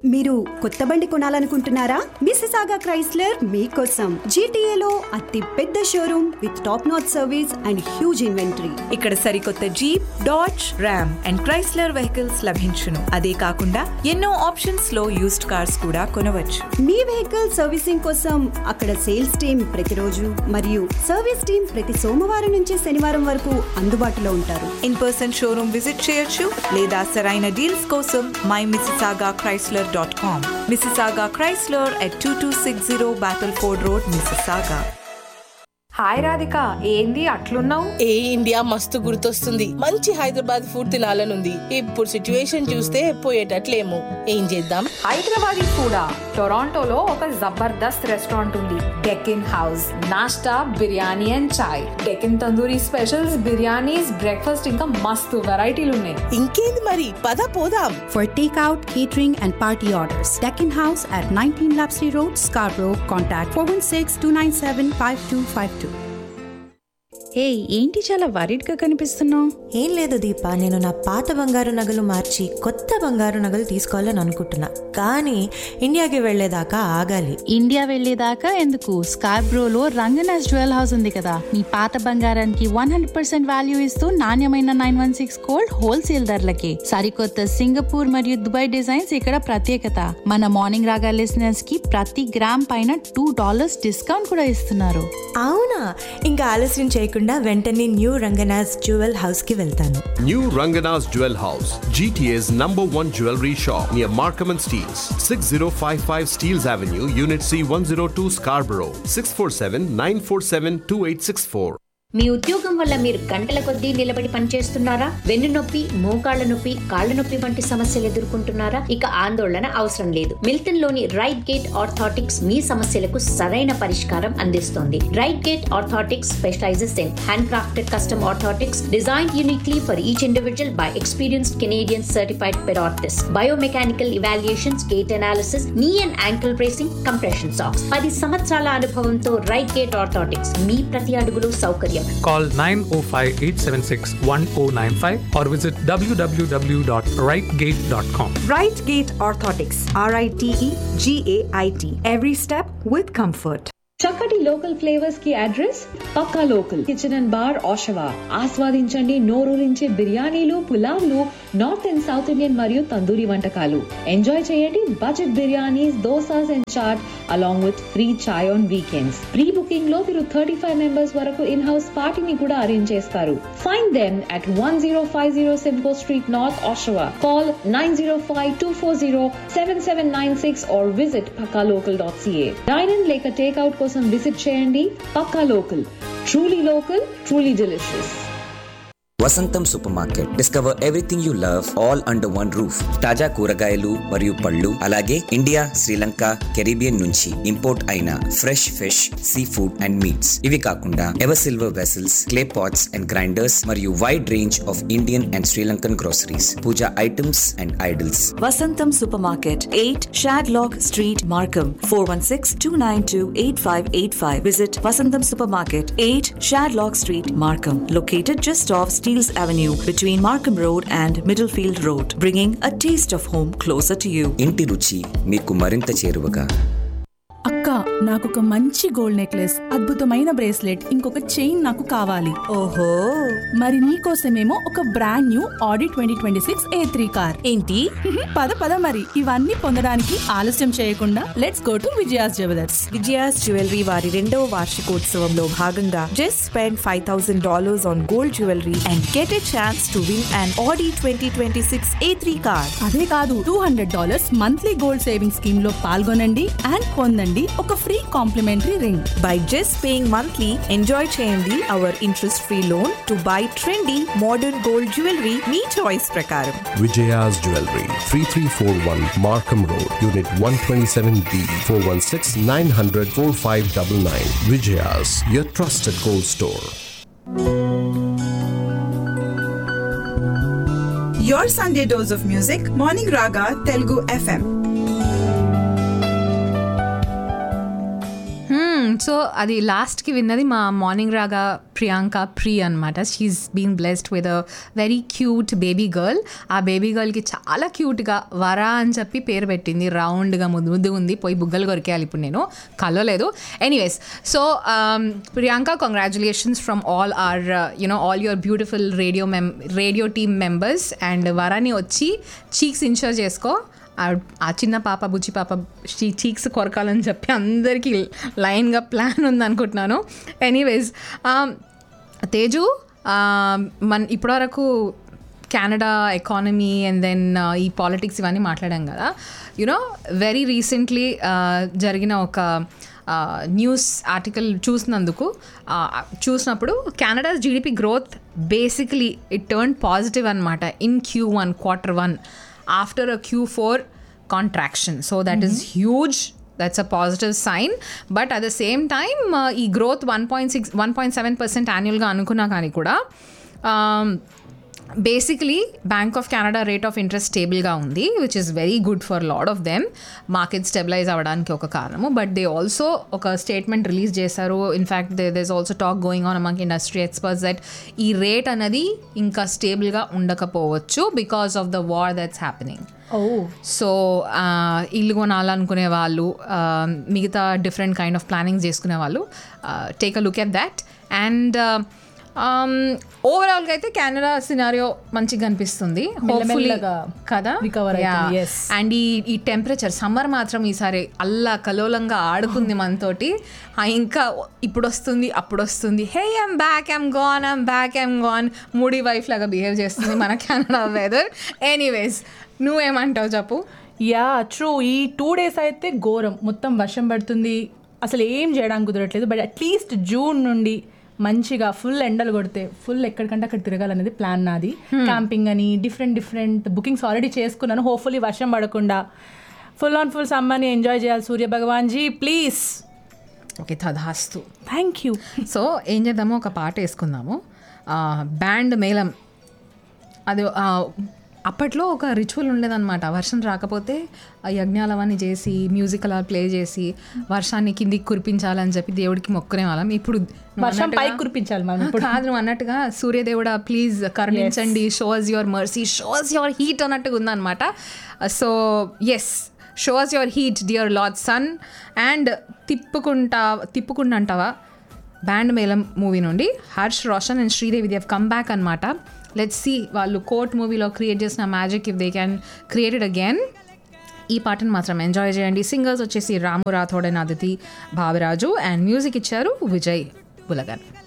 మీరు కొత్త బండి కొనాలనుకుంటున్నారా మిసిసాగా క్రైస్లర్ మీకోసం జీటీఏలో అతి పెద్ద showroom with top notch service and huge inventory ఇక్కడ సరికొత్త Jeep Dodge Ram and Chrysler vehicles లభించును అదే కాకుండా ఎన్నో ఆప్షన్స్ లో యూస్డ్ కార్స్ కూడా కొనవచ్చు మీ వెహికల్ సర్వీసింగ్ కోసం అక్కడ సేల్స్ టీం ప్రతిరోజు మరియు సర్వీస్ టీం ప్రతి సోమవారం నుంచి శనివారం వరకు అందుబాటులో ఉంటారు ఇన్ పర్సన్ షోరూమ్ విజిట్ చేయొచ్చు లేదా సరైన డీల్స్ కోసం my Mississauga Chrysler dot com Mississauga Chrysler at two two six zero Battleford road Mississauga hi Radhika ఏంది అట్లున్నావు ఏ ఇండియా మస్తు గుర్తొస్తుంది మంచి హైదరాబాద్ ఫుడ్ తినాలనుంది ఇప్పుడు సిచ్యువేషన్ చూస్తే పోయేటట్లేము ఏం చేద్దాం హైదరాబాద్ ఫుడా టొరాంటోలో ఒక జబర్దస్త్ రెస్టారెంట్ ఉంది డెకిన్ హౌస్ నాస్టా biryani and chai Deccan tandoori specials biryanis breakfast ఇంకా మస్తు వెరైటీలు ఉన్నాయి ఇంకేంది మరి పద పోదాం For takeout, catering, and party orders, Deccan House at 19 Lapsley Road, Scarborough. Contact 416 297 5252. హే ఏంటి చాలా వరీడ్గా కనిపిస్తున్నావు ఏం లేదు దీప నేను నా పాత బంగారు నగలు మార్చి కొత్త బంగారు నగలు తీసుకోవాలని అనుకుంటున్నా కానీ ఇండియాకి వెళ్ళేదాకా ఆగాలి ఇండియా వెళ్ళేదాకా ఎందుకు స్కార్బ్రోలో రంగనాథ్ జ్యువెల్ హౌస్ ఉంది కదా మీ పాత బంగారానికి వన్ హండ్రెడ్ పర్సెంట్ వాల్యూ ఇస్తూ నాణ్యమైన nine one six gold wholesale ధరలకి సరికొత్త సింగపూర్ మరియు దుబాయ్ డిజైన్స్ ఇక్కడ ప్రత్యేకత మన మార్నింగ్ రాగా లిసనర్స్ కి ప్రతి గ్రామ్ పైన టూ డాలర్స్ డిస్కౌంట్ కూడా ఇస్తున్నారు అవునా ఇంకా ఆలస్యం చేయకుండా వెంటనే న్యూ రంగనాథ్ జ్యువెల్ హౌస్ కి వెళ్తాను New Rangana's Jewel House, GTA's number one jewelry shop near Markham and Steels, 6055 Steels Avenue, Unit C 102 Scarborough, 647 947 2864. మీ ఉద్యోగం వల్ల మీరు గంటల కొద్దీ నిలబడి పనిచేస్తున్నారా వెన్ను నొప్పి మోకాళ్ల నొప్పి కాళ్ల నొప్పి వంటి సమస్యలు ఎదుర్కొంటున్నారా ఇక ఆందోళన అవసరం లేదు మిల్టన్ లోని రైట్ గేట్ ఆర్థాటిక్స్ మీ సమస్యలకు సరైన పరిష్కారం అందిస్తోంది Right Gait orthotics specialises in hand crafted custom orthotics design uniquely for each individual by experienced Canadian certified pedorthist biomechanical evaluations gait analysis knee and ankle bracing compression socks పది సంవత్సరాల అనుభవంతో right Gait orthotics మీ ప్రతి అడుగులో సౌకర్యం Call 905 876 1095 or visit www.rightgate.com. Right Gate Orthotics, R I T E G A I T. Every step with comfort. చక్కటి local flavours కి address Pakka Local Kitchen and Bar Oshawa ఆస్వాదించండి నోరూరించే బిర్యానీలు పులావ్లు నార్త్ అండ్ సౌత్ ఇండియన్ మరియు తందూరి వంటకాలు enjoy చేయండి budget biryanis dosas and chaat along with free chai on weekends pre booking లో మీరు థర్టీ ఫైవ్ మెంబర్స్ వరకు ఇన్ హౌస్ పార్టీని కూడా అరేంజ్ చేస్తారు find them at one zero five zero Simcoe street north Oshawa call nine zero five two four zero seven seven nine six or visit Pakka Local dot CA dine in లేక takeout కోసం visit చేయండి Pakka Local truly local truly delicious Vasantam super market discover everything you love all under one roof తాజా కూరగాయలు మరియు పళ్ళు అలాగే India Sri Lanka Caribbean నుంచి import అయిన fresh fish sea food and meats ఇవి కాకుండా ever silver vessels clay pots and grinders మరియు wide range of Indian and Sri Lankan groceries puja items and idols Vasantam Supermarket, 8 Shadlock Street, Markham, 416-292-8585. Visit Vasantam Supermarket, 8 Shadlock Street, Markham, located just off Steeles Avenue between Markham Road and Middlefield Road, bringing a taste of home closer to you. ఇంటి రుచి మీకు మరింత చేరువగా అక్క నాకు ఒక మంచి gold necklace అద్భుతమైన bracelet ఇంకొక చైన్ నాకు కావాలి ఓహో మరి నీకోసమేమో ఒక brand new Audi twenty twenty six A three car ఏంటి పద పద మరి ఇవన్నీ పొందడానికి ఆలస్యం చేయకుండా let's go to Vijaya's Jewellers Vijaya's Jewellery వారి రెండవ వార్షికోత్సవంలో భాగంగా just spend five thousand dollars on gold jewellery and get a chance to win and Audi twenty twenty six A three car అదే కాదు two hundred dollars monthly gold savings scheme లో పాల్గొనండి and పొందండి ఒక free complimentary ring by just paying monthly enjoy చేయండి our interest free loan to buy trendy modern gold jewellery మీ choice ప్రకారం Vijaya's Jewelry, 3341 Markham Road, Unit 127B, 416 900 4599. Vijaya's, your trusted gold store. Your Sunday dose of music, Morning Raga Telugu FM. Hmm, so అది లాస్ట్కి విన్నది మా morning Raga Priyanka ప్రి అనమాట she's been blessed with a very cute baby girl ఆ baby గర్ల్కి చాలా క్యూట్గా వరా అని చెప్పి పేరు పెట్టింది రౌండ్గా ముద్దు ముద్దు ఉంది పోయి బుగ్గలు కొరికేయాలి ఇప్పుడు నేను కలవలేదు anyways so Priyanka congratulations from all our you know all your beautiful radio మెం రేడియో టీమ్ మెంబర్స్ అండ్ వరాని వచ్చి చీక్స్ ఇన్షూర్ చేసుకో ఆ- ఆ చిన్న పాప బుజ్జి పాప చీ చీక్స్ కొరకాలని చెప్పి అందరికీ లైన్గా ప్లాన్ ఉంది అనుకుంటున్నాను ఎనీవేస్ తేజు ఆ, మన ఇప్పటివరకు కెనడా ఎకానమీ అండ్ దెన్ ఈ పాలిటిక్స్ ఇవన్నీ మాట్లాడాం కదా యునో వెరీ రీసెంట్లీ జరిగిన ఒక న్యూస్ ఆర్టికల్ చూసినందుకు ఆ, చూసినప్పుడు Canada GDP growth basically it turn positive అనమాట in Q one quarter one after a Q four contraction so that is huge that's a positive sign but at the same time ఈ growth one point six one point seven percent యాన్యువల్గా అనుకున్నా కానీ కూడా basically Bank of Canada rate of interest స్టేబుల్గా ఉంది which is very good for lot of them market stabilise అవ్వడానికి ఒక కారణము బట్ దే ఆల్సో ఒక స్టేట్మెంట్ రిలీజ్ చేశారు in fact they does also talk going on among industry experts that ఈ rate అనేది ఇంకా స్టేబుల్గా ఉండకపోవచ్చు because of the war that's happening so ఇల్లు కొనాలనుకునే వాళ్ళు ఆ, మిగతా డిఫరెంట్ కైండ్ ఆఫ్ ప్లానింగ్ చేసుకునే వాళ్ళు take a look at that and ఓవరాల్గా అయితే కెనడా సినారియో మంచిగా కనిపిస్తుంది హోప్ఫుల్లీ మెల్లమెల్లగా కదా recover అవుతుంది, yes. అండ్ ఈ ఈ టెంపరేచర్ సమ్మర్ మాత్రం ఈసారి అల్లా కలోలంగా ఆడుకుంది మనతోటి ఆ, ఇంకా ఇప్పుడు వస్తుంది అప్పుడు వస్తుంది hey I'm back I'm gone I'm back I'm gone moody wife లాగా బిహేవ్ చేస్తుంది మన కెనడా వెదర్ ఎనీవేస్ నువ్వేమంటావు చెప్పు యా ట్రూ ఈ టూ డేస్ అయితే ఘోరం మొత్తం వర్షం పడుతుంది అసలు ఏం చేయడానికి కుదరట్లేదు బట్ అట్లీస్ట్ జూన్ నుండి మంచిగా ఫుల్ ఎండలు కొడితే ఫుల్ ఎక్కడికంటే అక్కడ తిరగాలనేది ప్లాన్ నాది క్యాంపింగ్ అని డిఫరెంట్ డిఫరెంట్ బుకింగ్స్ ఆల్రెడీ చేసుకున్నాను హోప్ఫుల్లీ వర్షం పడకుండా ఫుల్ ఆన్ ఫుల్ సమ్మర్ని ఎంజాయ్ చేయాలి సూర్య భగవాన్ జీ ప్లీజ్ ఓకే తదాస్తు థ్యాంక్ యూ సో ఏం చేద్దాము ఒక పాట వేసుకుందాము బ్యాండ్ మేళం అది ఆ, అప్పట్లో ఒక రిచువల్ ఉండేదన్నమాట వర్షం రాకపోతే ఆ యజ్ఞాలు అవన్నీ చేసి మ్యూజిక్ అలా ప్లే చేసి వర్షాన్ని కిందికి కురిపించాలని చెప్పి దేవుడికి మొక్కునే వాళ్ళం ఇప్పుడు నువ్వు వర్షం అన్నట్టుగా- పైకి కురిపించాలి మనం ఆ, కాదు నువ్వు అన్నట్టుగా సూర్యదేవుడా ప్లీజ్ కరుణించండి shows your mercy shows your heat అన్నట్టుగా ఉందన్నమాట so yes shows your heat dear lord sun and తిప్పుకుంటా తిప్పుకుంటా అంటావా బ్యాండ్ మేళం మూవీ నుండి Harsh Roshan and Sridevi Dev come back అనమాట లెట్స్ సి వాళ్ళు కోర్ట్ మూవీలో క్రియేట్ చేసిన magic if they can created again ఈ పాటను మాత్రం ఎంజాయ్ చేయండి సింగర్స్ వచ్చేసి Ramu Rathod and Aditi Bhavaraju and music ఇచ్చారు విజయ్ బులగన్